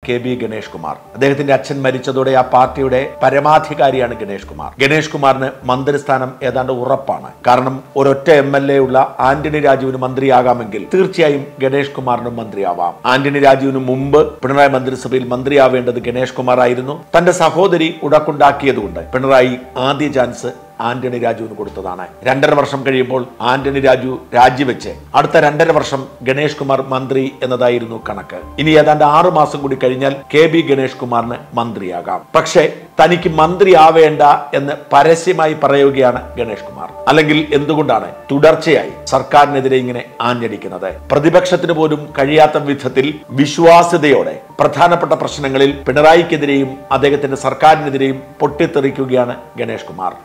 K B Ganesh Kumar അദ്ദേഹത്തിന്റെ അച്ഛൻ മരിച്ചതോടെ ആ പാർട്ടിയുടെ പരമാധികാരിയാണ് ഗണേഷ് കുമാർ ഗണേഷ് കുമാറിന് മന്ത്രിസ്ഥാനം ഏതാണ്ട് ഉറപ്പാണ് കാരണം ഒരൊറ്റ എം എൽ എ ഉള്ള ആന്റണി രാജുവിന് മന്ത്രിയാകാമെങ്കിൽ തീർച്ചയായും ഗണേഷ് കുമാറിനും മന്ത്രിയാവാം ആന്റണി രാജുവിന് മുമ്പ് പിണറായി മന്ത്രിസഭയിൽ മന്ത്രിയാവേണ്ടത് ഗണേഷ് കുമാർ ആയിരുന്നു തന്റെ സഹോദരി ഉടക്കുണ്ടാക്കിയതുകൊണ്ട് പിണറായി ആദ്യ ചാൻസ് ആന്റണി രാജുവിന് കൊടുത്തതാണ് രണ്ടര വർഷം കഴിയുമ്പോൾ ആന്റണി രാജു രാജിവെച്ച് അടുത്ത രണ്ടര വർഷം ഗണേഷ് കുമാർ മന്ത്രി എന്നതായിരുന്നു കണക്ക് ഇനി ഏതാണ്ട് ആറു മാസം കൂടി കഴിഞ്ഞാൽ കെ ബി ഗണേഷ് കുമാറിന് മന്ത്രിയാകാം പക്ഷേ തനിക്ക് മന്ത്രിയാവേണ്ട എന്ന് പരസ്യമായി പറയുകയാണ് ഗണേഷ് കുമാർ അല്ലെങ്കിൽ എന്തുകൊണ്ടാണ് തുടർച്ചയായി സർക്കാരിനെതിരെ ഇങ്ങനെ ആഞ്ഞടിക്കുന്നത് പ്രതിപക്ഷത്തിന് പോലും കഴിയാത്ത വിധത്തിൽ വിശ്വാസ്യതയോടെ പ്രധാനപ്പെട്ട പ്രശ്നങ്ങളിൽ പിണറായിക്കെതിരെയും അദ്ദേഹത്തിന്റെ സർക്കാരിനെതിരെയും പൊട്ടിത്തെറിക്കുകയാണ് ഗണേഷ് കുമാർ